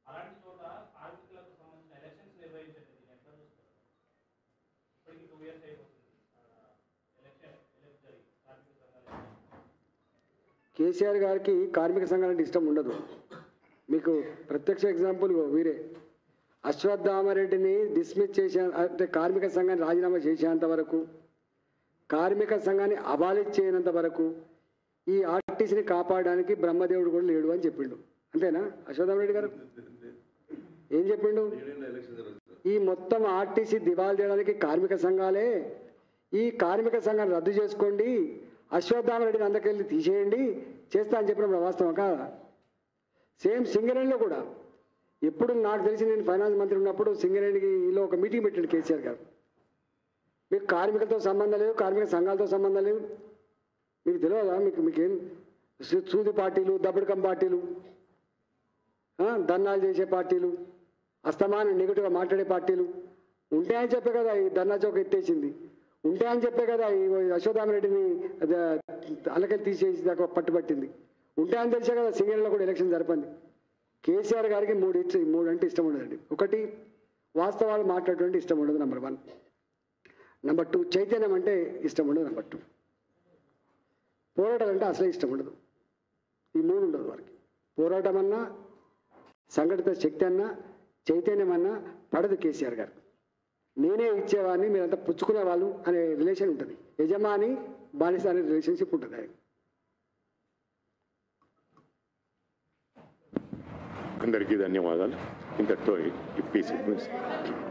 అలాంటి చోట కార్మికులకు సంబంధించిన ఎలక్షన్స్ నిర్వహించండి దీన్ని ఎట్లా చూస్తారు ఇప్పటికి టూ ఇయర్స్ అయిపోతుంది ఎలక్షన్ ఎలక్ట్ జరిగి కార్మిక సంఘాలు కేసీఆర్ గారికి కార్మిక సంఘాలంటే ఇష్టం ఉండదు మీకు ప్రత్యక్ష ఎగ్జాంపుల్ ఇగో వీరే అశ్వత్థామరెడ్డిని డిస్మిస్ చేసే అంటే కార్మిక సంఘాన్ని రాజీనామా చేసేంత వరకు కార్మిక సంఘాన్ని అబాలిష్ చేయనంత వరకు ఈ ఆర్టీసీని కాపాడడానికి బ్రహ్మదేవుడు కూడా లేడు అని చెప్పిండు అంతేనా అశ్వత్థామరెడ్డి గారు ఏం చెప్పిండు ఈ మొత్తం ఆర్టీసీ దివాలు చేయడానికి కార్మిక సంఘాలే ఈ కార్మిక సంఘాన్ని రద్దు చేసుకోండి అశ్వత్థామరెడ్డిని అందకెళ్ళి తీసేయండి చేస్తా అని చెప్పినప్పుడు వాస్తవం కాదా సేమ్ సింగరేణిలో కూడా ఎప్పుడు నాకు తెలిసి నేను ఫైనాన్స్ మంత్రి ఉన్నప్పుడు సింగరేణిలో ఒక మీటింగ్ పెట్టాడు కేసీఆర్ గారు మీకు కార్మికులతో సంబంధం లేదు కార్మిక సంఘాలతో సంబంధం లేదు మీకు తెలియదా మీకు మీకేం సూ- సూది పార్టీలు దబ్బుడుకం పార్టీలు ఆ, ధర్నాలు చేసే పార్టీలు అస్తమానం నెగిటివ్గా మాట్లాడే పార్టీలు ఉంటాయని చెప్పే కదా ఈ ధర్నా చౌక్ ఎత్తేసింది ఉంటాయని చెప్పే కదా ఈ యశోదామరెడ్డిని అలకెళ్ళి తీసేసి దాకా పట్టుబట్టింది ఉంటాయని తెలిసే కదా సింగరేణిలో కూడా ఎలక్షన్ జరపండి కేసీఆర్ గారికి మూడు ఇచ్చి మూడు అంటే ఇష్టం ఉండదండి ఒకటి వాస్తవాలు మాట్లాడేటువంటి ఇష్టం ఉండదు నెంబర్ వన్ నెంబర్ టూ చైతన్యం అంటే ఇష్టం ఉండదు నెంబర్ టూ పోరాటం అంటే అసలే ఇష్టం ఉండదు ఈ మూడు ఉండదు వారికి పోరాటం అన్నా సంఘటిత శక్తి అన్నా చైతన్యం అన్నా పడదు కేసీఆర్ గారు నేనే ఇచ్చేవాడిని మీరంతా పుచ్చుకునే వాళ్ళు అనే రిలేషన్ ఉంటుంది యజమాని బానిస అనే రిలేషన్షిప్ ఉంటుంది ఆయన అందరికీ ధన్యవాదాలు ఇంతటితో ఈ పీసీ